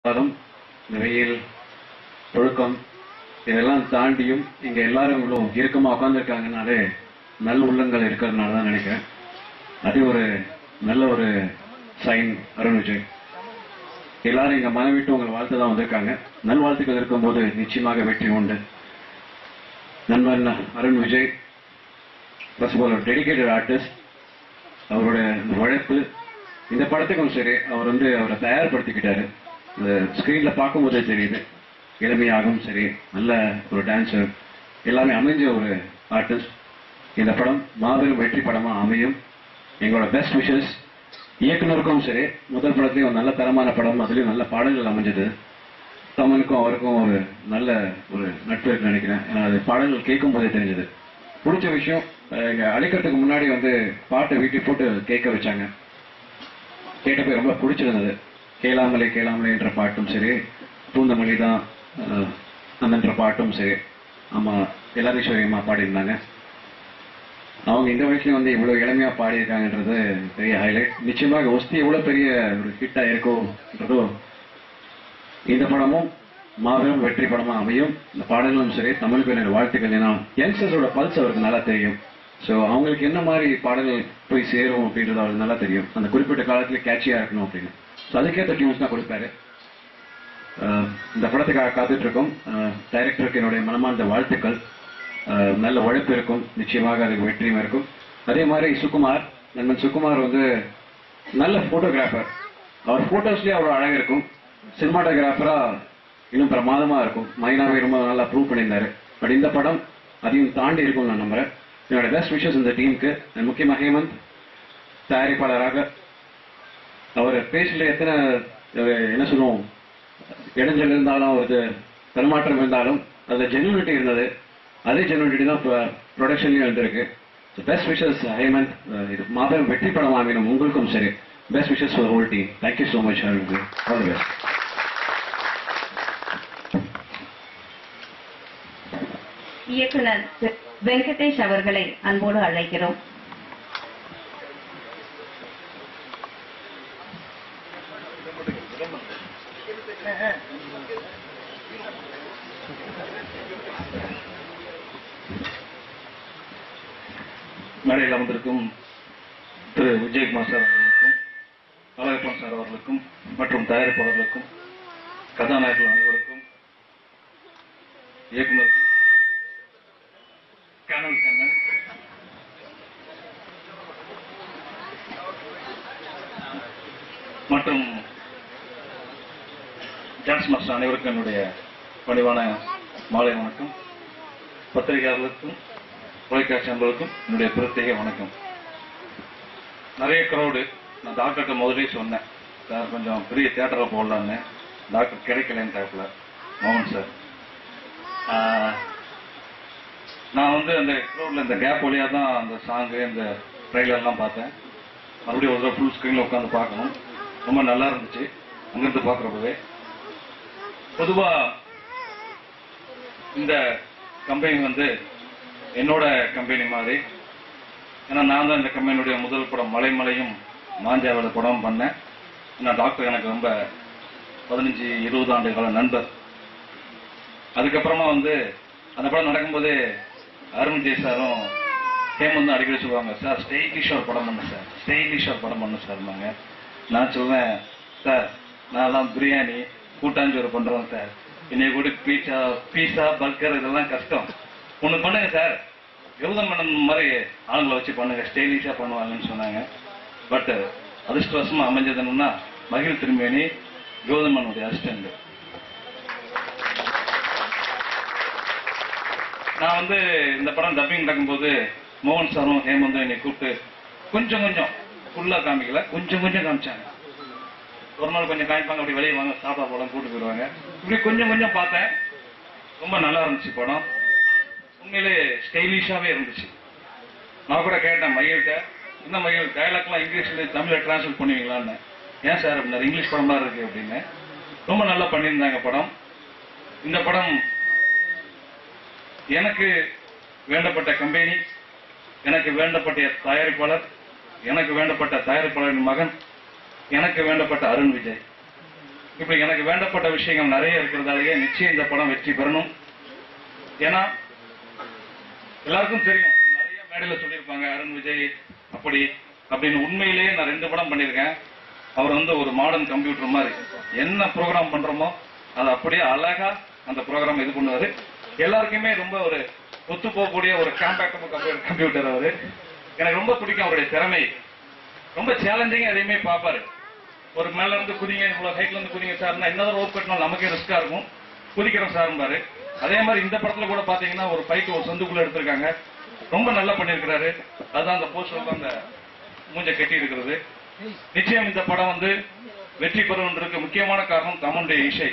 பதம் இந்த வெயில் ஒழுக்கம் இதெல்லாம் தாண்டியும் இங்க எல்லாரும் இவ்வளவு இறுக்கமா உட்கார்ந்துருக்காங்கனாலே நல்ல உள்ளங்கள் இருக்கிறதுனால தான் நினைக்கிறேன் அது ஒரு நல்ல ஒரு சைன் அருண் விஜய் எல்லாரும் இங்க மனவிட்டு உங்களை வாழ்த்து தான் வந்திருக்காங்க நல்வாழ்த்துக்கள் இருக்கும்போது நிச்சயமாக வெற்றி உண்டு நண்பன் அருண் விஜய் ஃபர்ஸ்ட் ஆல் ஒரு டெடிகேட்டட் ஆர்டிஸ்ட் அவரோட இந்த உழைப்பு இந்த படத்துக்கும் சரி அவர் வந்து அவரை தயார்படுத்திக்கிட்டாரு இந்த ஸ்கிரீன்ல பார்க்கும்போதே தெரியுது இளமையாகவும் சரி நல்ல ஒரு டான்ஸர் எல்லாமே அமைஞ்ச ஒரு ஆர்டிஸ்ட் இந்த படம் மாபெரும் வெற்றி படமா அமையும் எங்களோட பெஸ்ட் விஷஸ் இயக்குனருக்கும் சரி முதல் படத்துலயும் ஒரு நல்ல தரமான படம் அதுலயும் நல்ல பாடல்கள் அமைஞ்சது தமனுக்கும் அவருக்கும் ஒரு நல்ல ஒரு நட்பு இருக்குன்னு நினைக்கிறேன் ஏன்னா அது பாடல்கள் கேட்கும் போதே தெரிஞ்சது பிடிச்ச விஷயம் அஹ் இங்க அழிக்கிறதுக்கு முன்னாடி வந்து பாட்டை வீட்டுக்கு போட்டு கேட்க வச்சாங்க கேட்டப்ப ரொம்ப பிடிச்சிருந்தது கேளாமலே கேளாமலேன்ற பாட்டும் சரி பூந்தமல்லி தான் அஹ், அந்தன்ற பாட்டும் சரி ஆமா எல்லாரீஸ்வரி அம்மா பாடியிருந்தாங்க அவங்க இந்த வயசுல வந்து இவ்வளவு இளமையா பாடியிருக்காங்கன்றது பெரிய ஹைலைட் நிச்சயமாக ஒஸ்தி எவ்வளவு பெரிய ஒரு ஹிட்டா இருக்கும்ன்றதோ இந்த படமும் மாபெரும் வெற்றி படமா அமையும் இந்த பாடல்களும் சரி தமிழுக்கு என்னோட வாழ்த்துக்கள் ஏன்னா யங்ஸ்டர்ஸோட பல்ஸ் அவருக்கு நல்லா தெரியும் ஸோ அவங்களுக்கு என்ன மாதிரி பாடல்கள் போய் சேரும் அப்படின்றது அவருக்கு நல்லா தெரியும் அந்த குறிப்பிட்ட காலத்துல கேட்சியா இருக்கணும் அப்படின்னு ஸோ அதுக்கேற்ற டியூன்ஸ் தான் கொடுப்பாரு அஹ் இந்த படத்துக்காக காத்துட்டு இருக்கோம் டைரக்டருக்கு என்னுடைய மனமார்ந்த வாழ்த்துக்கள் அஹ் நல்ல உழைப்பு இருக்கும் நிச்சயமாக அதுக்கு வெற்றியும் இருக்கும் அதே மாதிரி சுகுமார் நண்பன் சுகுமார் வந்து நல்ல போட்டோகிராஃபர் அவர் போட்டோஸ்லயே அவ்வளவு அழகு இருக்கும் சினிமாட்டோகிராஃபரா இன்னும் பிரமாதமா இருக்கும் மைனாவே ரொம்ப நல்லா ப்ரூவ் பண்ணியிருந்தாரு பட் இந்த படம் அதையும் தாண்டி இருக்கும் நான் நம்புறேன் என்னோட பெஸ்ட் விஷஸ் இந்த டீமுக்கு முக்கியமா ஹேமந்த் தயாரிப்பாளராக அவர் பேசல எத்தனை அஹ், என்ன சொல்லுவோம் இடைஞ்சல் இருந்தாலும் ஒரு தருமாற்றம் இருந்தாலும் அதுல ஜென்யூனிட்டி இருந்தது அதே ஜென்யூனிட்டி தான் ப்ரொடக்ஷன்லயும் இருந்திருக்கு பெஸ்ட் விஷஸ் ஹேமந்த் அஹ், இது மாபெரும் வெற்றி படம் ஆகணும் உங்களுக்கும் சரி best wishes for whole team thank you so much all the best இயக்குனர் திரு வெங்கடேஷ் அவர்களை அன்போடு அழைக்கிறோம் மேடையில் அமர்ந்திருக்கும் திரு விஜயகுமார் சார் அவர்களுக்கும் அழகப்பன் சார் அவர்களுக்கும் மற்றும் தயாரிப்பாளர்களுக்கும் கதாநாயகர்கள் அனைவருக்கும் இயக்குனருக்கும் கனல் கண்ணன் மற்றும் டான்ஸ் மாஸ்டர் அனைவருக்கும் என்னுடைய பணிவான மாலை வணக்கம் பத்திரிகையாளர்களுக்கும் தொலைக்காட்சி நண்பர்களுக்கும் என்னுடைய பிரத்யேக வணக்கம் நிறைய க்ரௌடு நான் டாக்டர்கிட்ட முதலே சொன்னேன் சார் கொஞ்சம் பெரிய தியேட்டரில் போடலான்னு டாக்டர் கிடைக்கலன்னு டைப்ல மோகன் சார் ஆஹ், நான் வந்து அந்த க்ரௌடில் இந்த கேப் வழியாக தான் அந்த சாங்கு இந்த ட்ரெய்லர்லாம் பார்த்தேன் மறுபடியும் ஒரு தடவை ஃபுல் ஸ்க்ரீனில் உட்காந்து பார்க்கணும் ரொம்ப நல்லா இருந்துச்சு அங்கிருந்து பார்க்குறப்பவே பொதுவாக இந்த கம்பெனி வந்து என்னோட கம்பெனி மாதிரி ஏன்னா நான் தான் இந்த கம்பெனியுடைய முதல் படம் மலைமலையும் மாஞ்சாவோட படம் பண்ணேன் ஏன்னா டாக்டர் எனக்கு ரொம்ப பதினஞ்சு இருபது ஆண்டு கால நண்பர் அதுக்கப்புறமா வந்து அந்த படம் நடக்கும்போதே அருண் ஜெய் சாரும் ஹேமந்த் அடிக்கடி சொல்லுவாங்க சார் ஸ்டைலிஷ் ஒரு படம் பண்ணு சார் ஸ்டைலிஷ் ஒரு படம் பண்ணு சார் நான் சொல்லுவேன் சார் நான்லாம் பிரியாணி கூட்டாஞ்சோறு பண்றோம் சார் என்னைய கூட பீட்சா பீஸா பர்கர் இதெல்லாம் கஷ்டம் ஒண்ணு பண்ணுங்க சார் கௌதம் மேனன் மாதிரி ஆளுங்களை வச்சு பண்ணுங்க ஸ்டைலிஷா பண்ணுவாங்கன்னு சொன்னாங்க பட் அதிர்ஷ்டவசமா அமைஞ்சது என்னன்னா மகிழ் திருமேனி கௌதம் மேனனுடைய அசிஸ்டன்ட் நான் வந்து இந்த படம் டப்பிங் நடக்கும்போது மோகன் சாரும் ஹேமந்தும் என்னை கூப்பிட்டு கொஞ்சம் கொஞ்சம் ஃபுல்லா காமிக்கல கொஞ்சம் கொஞ்சம் காமிச்சாங்க ஒரு நாள் கொஞ்சம் காமிப்பாங்க அப்படி வெளியே வாங்க சாப்பிட போலாம் கூட்டு போயிடுவாங்க இப்படி கொஞ்சம் கொஞ்சம் பார்த்தேன் ரொம்ப நல்லா இருந்துச்சு படம் உண்மையிலே ஸ்டைலிஷாவே இருந்துச்சு நான் கூட கேட்டேன் மகிழ்கிட்ட இந்த மகிழ் டயலாக்லாம் இங்கிலீஷ்ல தமிழ்ல டிரான்ஸ்லேட் பண்ணுவீங்களான்னு ஏன் சார் அப்படின்னாரு இங்கிலீஷ் படம் மாதிரி இருக்கு அப்படின்னு ரொம்ப நல்லா பண்ணியிருந்தாங்க படம் இந்த படம் எனக்கு வேண்டப்பட்ட கம்பெனி எனக்கு வேண்டப்பட்ட தயாரிப்பாளர் எனக்கு வேண்டப்பட்ட தயாரிப்பாளரின் மகன் எனக்கு வேண்டப்பட்ட அருண் விஜய் இப்படி எனக்கு வேண்டப்பட்ட விஷயங்கள் நிறைய இருக்கிறதாலேயே நிச்சயம் இந்த படம் வெற்றி பெறணும் ஏன்னா எல்லாருக்கும் தெரியும் நிறைய மேடையில சொல்லியிருப்பாங்க அருண் விஜய் அப்படி அப்படின்னு உண்மையிலேயே நான் ரெண்டு படம் பண்ணியிருக்கேன் அவர் வந்து ஒரு மாடர்ன் கம்ப்யூட்டர் மாதிரி என்ன ப்ரோக்ராம் பண்றோமோ அதை அப்படியே அழகா அந்த ப்ரோக்ராம் இது பண்ணுவாரு எல்லாருக்குமே ரொம்ப ஒரு ஒத்து போகக்கூடிய ஒரு காம்பேக்டபிள் கம்ப்யூட்டர் அவரு எனக்கு ரொம்ப பிடிக்கும் அவருடைய திறமை ரொம்ப சேலஞ்சிங்கா எதையுமே பார்ப்பாரு ஒரு மேல இருந்து குதிங்க இவ்வளவு ஹைட்ல இருந்து குதிங்க சார்னா இன்னொரு ரோப் கட்டணும் நமக்கே ரிஸ்கா இருக்கும் குதிக்கிறோம் சார்பாரு அதே மாதிரி இந்த படத்துல கூட பாத்தீங்கன்னா ஒரு ஃபைட் ஒரு சந்துக்குள்ள எடுத்திருக்காங்க ரொம்ப நல்லா பண்ணியிருக்கிறாரு அதுதான் அந்த போஸ்டர்ல அந்த மூஞ்ச கட்டி இருக்கிறது நிச்சயம் இந்த படம் வந்து வெற்றி பெறுவதற்கு முக்கியமான காரணம் தமனுடைய இசை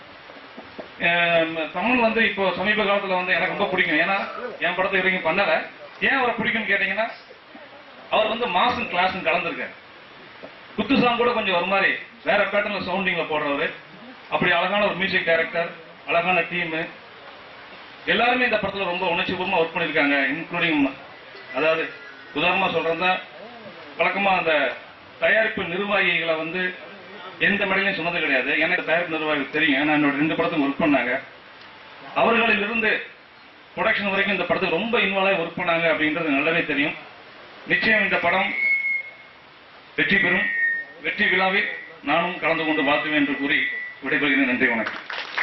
அஹ் தமிழ் வந்து இப்போ சமீப காலத்துல வந்து எனக்கு ரொம்ப பிடிக்கும் ஏன்னா என் படத்தை வரைக்கும் பண்ணல ஏன் அவரை பிடிக்கும்னு கேட்டீங்கன்னா அவர் வந்து மாசம் கிளாஸும் கலந்துருக்காரு குத்து சாங் கூட கொஞ்சம் ஒரு மாதிரி வேற பேட்டர்ல சவுண்டிங்ல போடுறவரு அப்படி அழகான ஒரு மியூசிக் டைரக்டர் அழகான டீம் எல்லாருமே இந்த படத்துல ரொம்ப உணர்ச்சிபூர்வமா ஒர்க் பண்ணிருக்காங்க இன்க்ளூடிங் அதாவது உதாரணமா சொல்றதா வழக்கமா அந்த தயாரிப்பு நிர்வாகிகளை வந்து எந்த மேடையிலும் சொன்னது கிடையாது எனக்கு தயாரிப்பு நிர்வாகிகள் தெரியும் ஏன்னா என்னோட ரெண்டு படத்துக்கு ஒர்க் பண்ணாங்க அவர்களில் இருந்து ப்ரொடக்ஷன் வரைக்கும் இந்த படத்துக்கு ரொம்ப இன்வால்வ் ஒர்க் பண்ணாங்க அப்படின்றது நல்லாவே தெரியும் நிச்சயம் இந்த படம் வெற்றி பெறும் வெற்றி விழாவில் நானும் கலந்து கொண்டு வாழ்த்துவேன் என்று கூறி விடைபெறுகிறேன் நன்றி வணக்கம்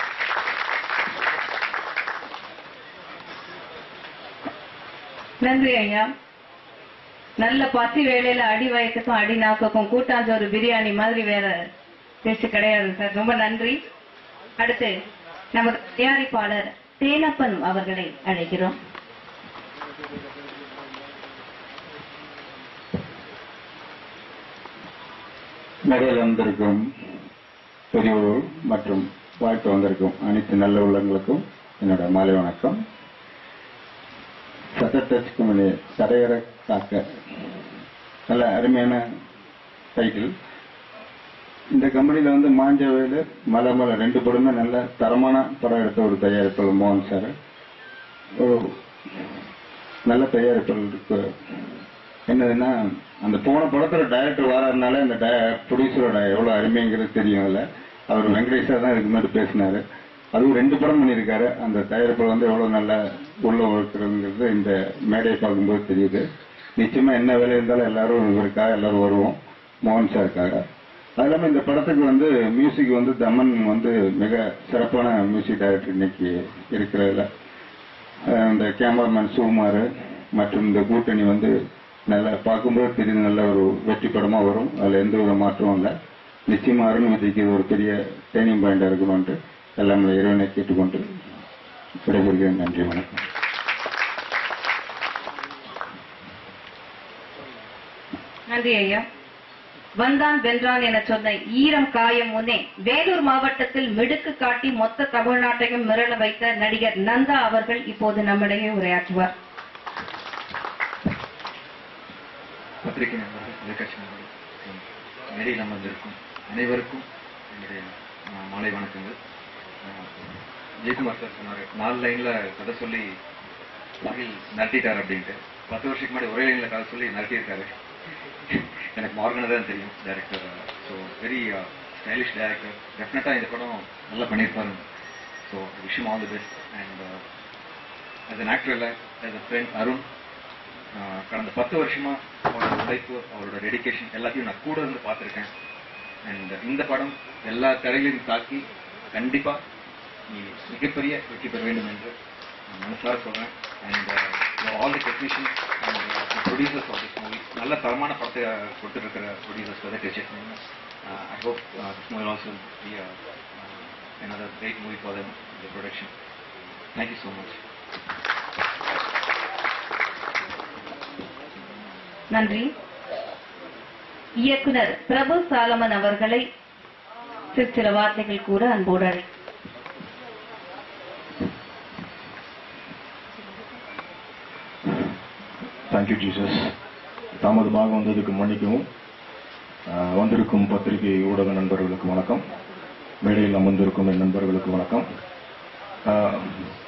நன்றி ஐயா நல்ல பசி வேலையில அடி வயக்கத்தும் அடி நாக்குக்கும் கூட்டாஞ்சோறு பிரியாணி மாதிரி வேற பேச்சு கிடையாது சார் ரொம்ப நன்றி அடுத்து நமது தயாரிப்பாளர் தேனப்பன் அவர்களை அழைக்கிறோம் மேடையில் வந்திருக்கும் பெரியோர் மற்றும் வாழ்த்து வந்திருக்கும் அனைத்து நல்ல உள்ளங்களுக்கும் என்னோட மாலை வணக்கம் சட்டத்தச்சுக்கு மேலே தடையற காக்க நல்ல அருமையான டைட்டில் இந்த கம்பெனியில் வந்து மாஞ்சவேலு மலை மலை ரெண்டு படமே நல்ல தரமான படம் எடுத்த ஒரு தயாரிப்பாளர் மோகன் சார் ஒரு நல்ல தயாரிப்பாளர் இருக்கு என்னதுன்னா அந்த போன படத்துல டைரக்டர் வராதனால அந்த ப்ரொடியூசரோட எவ்வளவு அருமைங்கிறது தெரியும் அதுல அவர் வெங்கடேஷ் சார் தான் இதுக்கு முன்னாடி பேசினாரு அதுவும் ரெண்டு படம் பண்ணியிருக்காரு அந்த தயாரிப்பில் வந்து எவ்வளவு நல்ல உள்ள இருக்கிறதுங்கிறது இந்த மேடையை பார்க்கும்போது தெரியுது நிச்சயமா என்ன வேலை இருந்தாலும் எல்லாரும் இவருக்காக எல்லாரும் வருவோம் மோகன் சாருக்காக அது இல்லாம இந்த படத்துக்கு வந்து மியூசிக் வந்து தமன் வந்து மிக சிறப்பான மியூசிக் டைரக்டர் இன்னைக்கு இருக்கிறதுல அஹ் இந்த கேமராமேன் சுகுமார் மற்றும் இந்த கூட்டணி வந்து நல்ல பார்க்கும்போது தெரியுது நல்ல ஒரு வெற்றி படமா வரும் அதுல எந்த ஒரு மாற்றமும் இல்லை நிச்சயமா அருண் விஜய்க்கு இது ஒரு பெரிய டேர்னிங் பாயிண்டா இருக்கணும்ட்டு எல்லாம் இறைவனை கேட்டுக்கொண்டு விடைபெறுகிறேன் நன்றி வணக்கம் நன்றி ஐயா வந்தான் வென்றான் என சொன்ன ஈரம் காயம் முன்னே வேலூர் மாவட்டத்தில் மிடுக்கு காட்டி மொத்த தமிழ்நாட்டையும் மிரள வைத்த நடிகர் நந்தா அவர்கள் இப்போது நம்மிடையே உரையாற்றுவார் பத்திரிகை நண்பர்கள் தொலைக்காட்சி நண்பர்கள் மற்றும் மேடையில் அமர்ந்திருக்கும் அனைவருக்கும் என்னுடைய அஹ், மாலை வணக்கங்கள் அஹ், ஜெயக்குமார் சார் சொன்னார் நாலு லைன்ல கதை சொல்லி தமிழ் நடத்திட்டார் அப்படின்ட்டு பத்து வருஷத்துக்கு முன்னாடி ஒரே லைன்ல கதை சொல்லி நடத்தியிருக்காரு எனக்கு மார்கனை தான் தெரியும் director so very stylish director டெஃபினட்டாக இந்த படம் நல்லா பண்ணியிருப்பாரு ஸோ விஷயம் all the best and as an actor இல்லை as a friend அருண் ஆஹ் கடந்த பத்து வருஷமா அவரோட உழைப்பு அவரோட டெடிகேஷன் எல்லாத்தையும் நான் கூட இருந்து பார்த்துருக்கேன் அண்ட் இந்த படம் எல்லா தடைகளையும் தாக்கி கண்டிப்பா நீ மிகப்பெரிய வெற்றி பெற வேண்டும் என்று நான் மனசார சொல்றேன் and all the technician and producers of this movie நல்ல தரமான படத்தை கொடுத்துட்டு இருக்கிற ப்ரொடியூசர்ஸ் வந்து டெசிஷன் பண்ணுங்க I hope this movie also be another great movie for them in the production. Thank you so much. நன்றி இயக்குனர் பிரபு சாலமன் அவர்களை சிறு சில வார்த்தைகள் கூற அன்போடு அழை தேங்க்யூ ஜீசஸ் தாமதமாக வந்ததுக்கு மன்னிக்கவும் ஆஹ் வந்திருக்கும் பத்திரிகை ஊடக நண்பர்களுக்கு வணக்கம் மேடையில் அமர்ந்திருக்கும் என் நண்பர்களுக்கு வணக்கம் ஆஹ்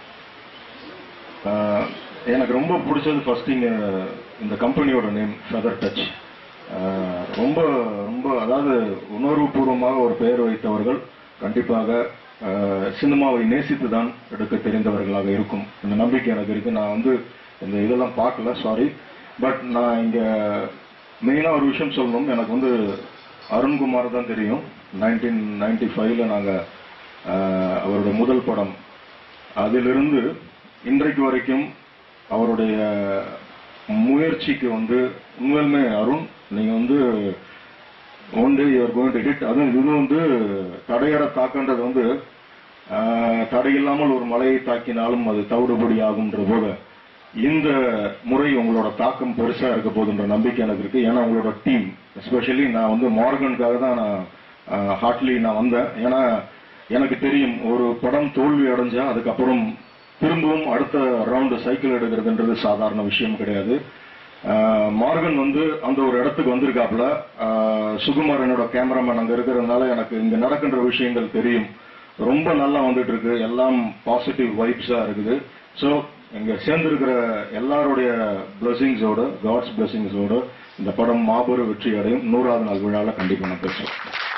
ஆஹ் எனக்கு ரொம்ப பிடிச்சது ஃபர்ஸ்ட் இங்க இந்த கம்பெனியோட நேம் ஃபெதர் டச் ரொம்ப ரொம்ப அதாவது உணர்வுபூர்வமாக ஒரு பெயர் வைத்தவர்கள் கண்டிப்பாக அஹ், சினிமாவை நேசித்து தான் எடுக்க தெரிந்தவர்களாக இருக்கும் இந்த நம்பிக்கை எனக்கு இருக்கு நான் வந்து இந்த இதெல்லாம் பார்க்கல சாரி பட் நான் இங்க மெயினா ஒரு விஷயம் சொல்லணும் எனக்கு வந்து அருண்குமார் தான் தெரியும் நைன்டீன் நைன்டி ஃபைவ்ல நாங்க அஹ், அவருடைய முதல் படம் அதிலிருந்து இன்றைக்கு வரைக்கும் அவருடைய முயற்சிக்கு வந்து உண்மையிலுமே அருண் நீங்க வந்து one day you're going to hit அதுவும் இது வந்து தடையற தாக்கன்றது வந்து ஆஹ், தடையில்லாமல் ஒரு மலையை தாக்கினாலும் அது தவிடுபடி ஆகும்ன்ற போல இந்த முறை உங்களோட தாக்கம் பெருசா இருக்க போதுன்ற நம்பிக்கை எனக்கு இருக்கு ஏன்னா உங்களோட டீம் எஸ்பெஷலி நான் வந்து மார்கனுக்காக தான் நான் ஹார்ட்லி நான் வந்தேன் ஏன்னா எனக்கு தெரியும் ஒரு படம் தோல்வி அடைஞ்சா அதுக்கப்புறம் திரும்பவும் அடுத்த ரவுண்டு சைக்கிள் எடுக்கிறதுன்றது சாதாரண விஷயம் கிடையாது ஆஹ் மார்கன் வந்து அந்த ஒரு இடத்துக்கு வந்திருக்காப்புல ஆஹ் சுகுமார் என்னோட கேமராமேன் அங்க இருக்கிறதுனால எனக்கு இங்க நடக்கின்ற விஷயங்கள் தெரியும் ரொம்ப நல்லா வந்துட்டு இருக்கு எல்லாம் பாசிட்டிவ் வைப்ஸா இருக்குது ஸோ இங்க சேர்ந்திருக்கிற எல்லாருடைய பிளஸிங்ஸோட காட்ஸ் பிளஸிங்ஸோட இந்த படம் மாபெரும் வெற்றி அடையும் நூறாவது நாள் விழாவில் கண்டிப்பா நான் பேசுவேன்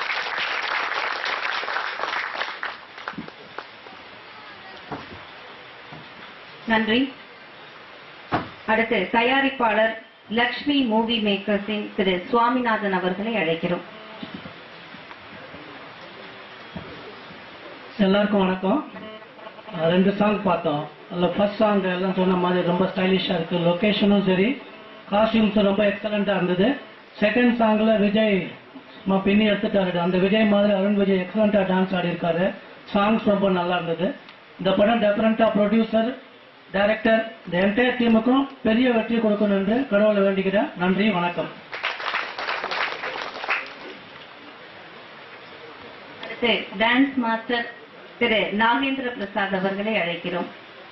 நன்றி அடுத்து தயாரிப்பாளர் லக்ஷ்மி மூவி மேக்கர்ஸின் திரு சுவாமிநாதன் அவர்களை அழைக்கிறோம் எல்லாருக்கும் வணக்கம் அஹ் ரெண்டு சாங் பார்த்தோம் அதில் ஃபர்ஸ்ட் சாங் எல்லாம் சொன்ன மாதிரி ரொம்ப ஸ்டைலிஷாக இருக்கு லொகேஷனும் சரி காஸ்டியூம்ஸும் ரொம்ப எக்ஸலண்ட்டாக இருந்தது செகண்ட் சாங்கில் விஜய் சும்மா பின்னி எடுத்துட்டாரு அந்த விஜய் மாதிரி அருண் விஜய் எக்ஸலண்ட்டாக டான்ஸ் ஆடியிருக்காரு சாங்ஸ் ரொம்ப நல்லா இருந்தது இந்த படம் டெஃபரண்டாக ப்ரொடியூசர் டைரக்டர் இந்த என்டையர் டீமுக்கும் பெரிய வெற்றி கொடுக்கணும் என்று கடவுளை வேண்டிக்கிறேன் நன்றி வணக்கம் அடுத்து டான்ஸ் மாஸ்டர் திரு நாகேந்திர பிரசாத் அவர்களை அழைக்கிறோம்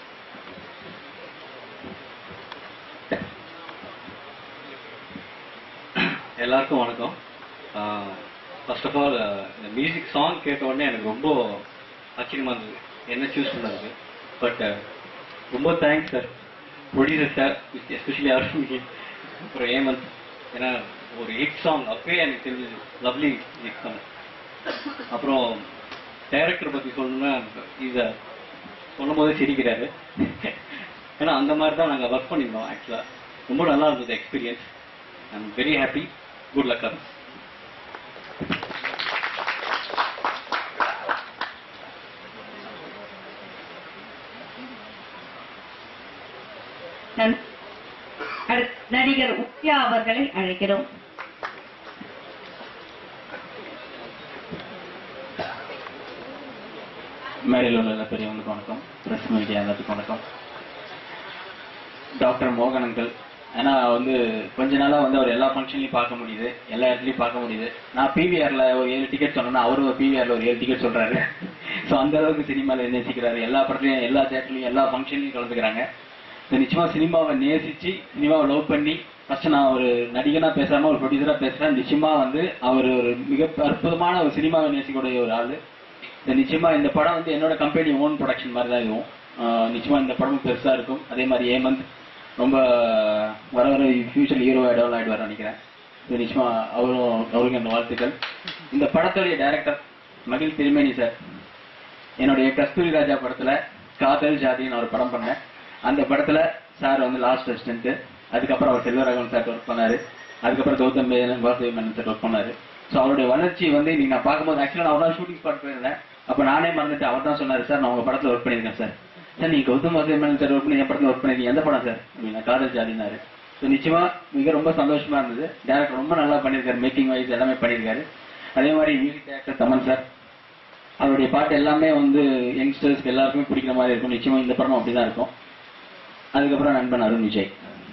எல்லாருக்கும் வணக்கம் ஃபர்ஸ்ட் ஆஃப் ஆல் இந்த மியூசிக் சாங் கேட்ட உடனே எனக்கு ரொம்ப ஆச்சரியமா இருந்தது என்ன சூஸ் பண்ணதுக்கு பட் ரொம்ப thanks sir producer sir especially Arun அப்புறம் ஏமந்த் ஏன்னா ஒரு ஹிட் சாங் அப்பவே எனக்கு தெரிஞ்சது லவ்லி ஹிட் சாங் அப்புறம் டைரக்டர் பத்தி சொல்லணும்னா இத சொல்லும் போதே சிரிக்கிறாரு ஏன்னா அந்த மாதிரி தான் நாங்கள் ஒர்க் பண்ணியிருந்தோம் ஆக்சுவலாக ரொம்ப நல்லா இருந்தது experience I'm very happy good luck Arun நன்- அடுத்து நடிகர் உத்யா அவர்களை அழைக்கிறோம் மேடையில் உள்ள எல்லா பெரியவங்களுக்கும் வணக்கம் பிரஸ் மீடியா எல்லாத்துக்கும் வணக்கம் டாக்டர் மோகன் அங்கிள் ஏன்னா வந்து கொஞ்ச நாளா வந்து அவர் எல்லா ஃபங்க்ஷன்லையும் பார்க்க முடியுது எல்லா இடத்துலையும் பார்க்க முடியுது நான் பிவிஆர்ல ஒரு ஏழு டிக்கெட் சொன்னேன்னா அவரும் ஒரு பிவிஆர்ல ஒரு ஏழு டிக்கெட் சொல்றாரு ஸோ அந்த அளவுக்கு சினிமால நேசிக்கிறாரு எல்லா படத்துலையும் எல்லா தேட்டர்லையும் எல்லா ஃபங்க்ஷன்லையும் கலந்துக்கிறாங்க So, நிச்சயமா சினிமாவை நேசிச்சு சினிமாவை லவ் பண்ணி ஃபர்ஸ்ட் நான் ஒரு நடிகனா பேசாம ஒரு ப்ரொடியூசரா பேசுறேன் நிச்சயமா வந்து அவர் ஒரு மிக அற்புதமான ஒரு சினிமாவை நேசிக்கக்கூடிய ஒரு ஆளு இந்த நிச்சயமா இந்த படம் வந்து என்னோட கம்பெனி ஓன் ப்ரொடக்ஷன் மாதிரி தான் இதுவும் ஆஹ் நிச்சயமா இந்த படமும் பெருசா இருக்கும் அதே மாதிரி ஏமந்த் ரொம்ப வர வர ஃபியூச்சர் ஹீரோ டெவலப் ஆயிடுவார் நினைக்கிறேன் இது நிச்சயமா அவரும் அவருக்கு அந்த வாழ்த்துக்கள் இந்த படத்துடைய டைரக்டர் மகிழ் திருமேனி சார் என்னுடைய கஸ்தூரி ராஜா படத்துல காதல் ஜாதின்னு ஒரு படம் பண்ணேன் அந்த படத்துல சார் வந்து லாஸ்ட் அசிஸ்டன்ட் அதுக்கப்புறம் அவர் செல்வராகவன் சார் ஒர்க் பண்ணாரு அதுக்கப்புறம் கௌதம் மேனன் வாசுதேவ் மேனன் சார் ஒர்க் பண்ணாரு ஸோ அவருடைய வளர்ச்சி வந்து இன்னைக்கு நான் பார்க்கும்போது ஆக்சுவலாக நான் ஒரு ஷூட்டிங் ஸ்பாட் போயிருந்தேன் அப்போ நானே மறந்துட்டு அவர் தான் சொன்னாரு சார் நான் உங்க படத்துல ஒர்க் பண்ணியிருக்கேன் சார் சார் நீங்க கௌதம் வாசுதேவ் மேனன் சார் ஒர்க் பண்ணி என் படத்துல ஒர்க் பண்ணிருக்கீங்க எந்த படம் சார் அப்படின்னா காதல் ஜாதினாரு ஸோ நிச்சயமா மிக ரொம்ப சந்தோஷமா இருந்தது டேரக்டர் ரொம்ப நல்லா பண்ணியிருக்காரு மேக்கிங் வைஸ் எல்லாமே பண்ணியிருக்காரு அதே மாதிரி மியூசிக் டேரக்டர் தமன் சார் அவருடைய பாட்டு எல்லாமே வந்து யங்ஸ்டர்ஸ்க்கு எல்லாருக்குமே பிடிக்கிற மாதிரி இருக்கும் நிச்சயமா இந்த படமும் அப்படிதான் இருக்கும் அதுக்கப்புறம் நண்பன் அருண் விஜய்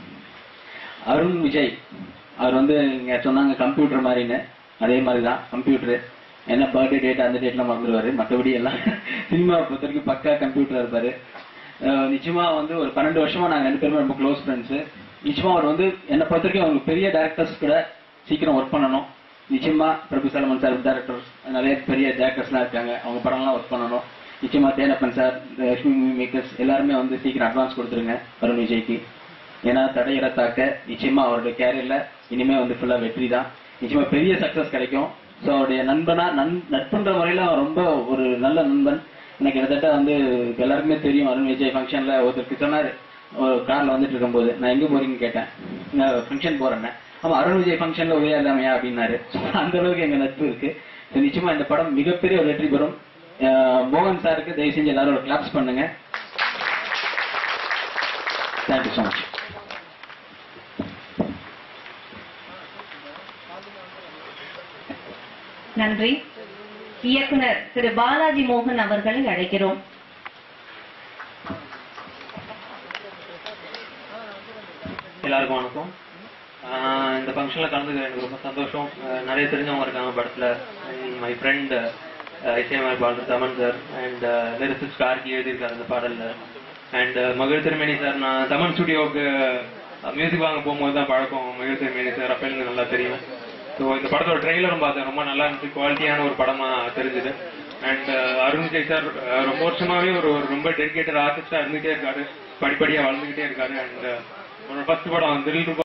அருண் விஜய் அவர் வந்து இங்க சொன்னாங்க கம்ப்யூட்டர் மாதிரின்னு அதே மாதிரி தான் கம்ப்யூட்டர் என்ன பர்த்டே டேட் அந்த டேட்லாம் மறந்துடுவாரு மற்றபடி எல்லாம் சினிமா பொறுத்த வரைக்கும் பக்கா கம்ப்யூட்டர் இருப்பாரு அஹ் நிச்சயமா வந்து ஒரு பன்னெண்டு வருஷமா நாங்க ரெண்டு பேருமே ரொம்ப க்ளோஸ் ஃப்ரெண்ட்ஸ் நிச்சயமா அவர் வந்து என்னை பொறுத்த வரைக்கும் அவங்களுக்கு பெரிய டேரக்டர்ஸ் கூட சீக்கிரம் ஒர்க் பண்ணணும் நிச்சயமா பிரபு சலமன் சார் டேரக்டர்ஸ் நிறைய பெரிய டேரக்டர்ஸ்லாம் இருக்காங்க அவங்க படம்லாம் ஒர்க் பண்ணணும் நிச்சயமா தேனப்பன் சார் லட்சுமி மேக்கர்ஸ் எல்லாருமே வந்து சீக்கிரம் அட்வான்ஸ் கொடுத்துருங்க அருண் விஜய்க்கு ஏன்னா தடையிற தாக்க நிச்சயமா அவருடைய கேரியர்ல இனிமே வந்து ஃபுல்லா வெற்றி தான் நிச்சயமா பெரிய சக்சஸ் கிடைக்கும் ஸோ அவருடைய நண்பனா நன் நட்புன்ற முறையில அவன் ரொம்ப ஒரு நல்ல நண்பன் எனக்கு கிட்டத்தட்ட வந்து இப்ப எல்லாருக்குமே தெரியும் அருண் விஜய் ஃபங்க்ஷன்ல ஒருத்தருக்கு சொன்னாரு ஒரு கார்ல வந்துட்டு இருக்கும்போது நான் எங்க போறீங்கன்னு கேட்டேன் நான் ஃபங்க்ஷன் போறேன்னு ஆமா அருண் விஜய் ஃபங்க்ஷன்ல உதயா இல்லாமையா அப்படின்னாரு அந்த அளவுக்கு எங்க நட்பு இருக்கு So, நிச்சயமா இந்த படம் மிகப்பெரிய ஒரு வெற்றி பெறும் அஹ் மோகன் சாருக்கு தயவு செஞ்சு எல்லாரும் ஒரு கிளாப்ஸ் பண்ணுங்க தேங்க்யூ ஸோ மச் நன்றி இயக்குனர் திரு பாலாஜி மோகன் அவர்களை அழைக்கிறோம் எல்லாருக்கும் வணக்கம் ஆஹ் இந்த ஃபங்க்ஷனில் கலந்துக்க எனக்கு ரொம்ப சந்தோஷம் ஆஹ் நிறைய தெரிஞ்சவங்க இருக்காங்க படத்தில் மை ஃப்ரெண்ட் இசையமைப்பாளர் Thaman sir and lyricist Karky எழுதியிருக்காரு இந்த பாடலில் அண்ட் மகிழ் திருமேனி சார் நான் தமன் ஸ்டுடியோவுக்கு மியூசிக் வாங்க போகும்போது தான் பழக்கம் மகிழ் திருமேனி சார் அப்போ எனக்கு நல்லா தெரியும் ஸோ இந்த படத்தோட ட்ரெய்லரும் பார்த்தேன் ரொம்ப நல்லா இருந்துச்சு குவாலிட்டியான ஒரு படமா தெரிஞ்சுது அண்ட் அருண் விஜய் சார் ரொம்ப வருஷமாவே ஒரு ஒரு ரொம்ப டெடிகேட்டட் ஆர்டிஸ்டா இருந்துகிட்டே இருக்காரு படிப்படியா வளர்ந்துகிட்டே இருக்காரு அண்ட் ஒரு ஃபர்ஸ்ட் படம் தில்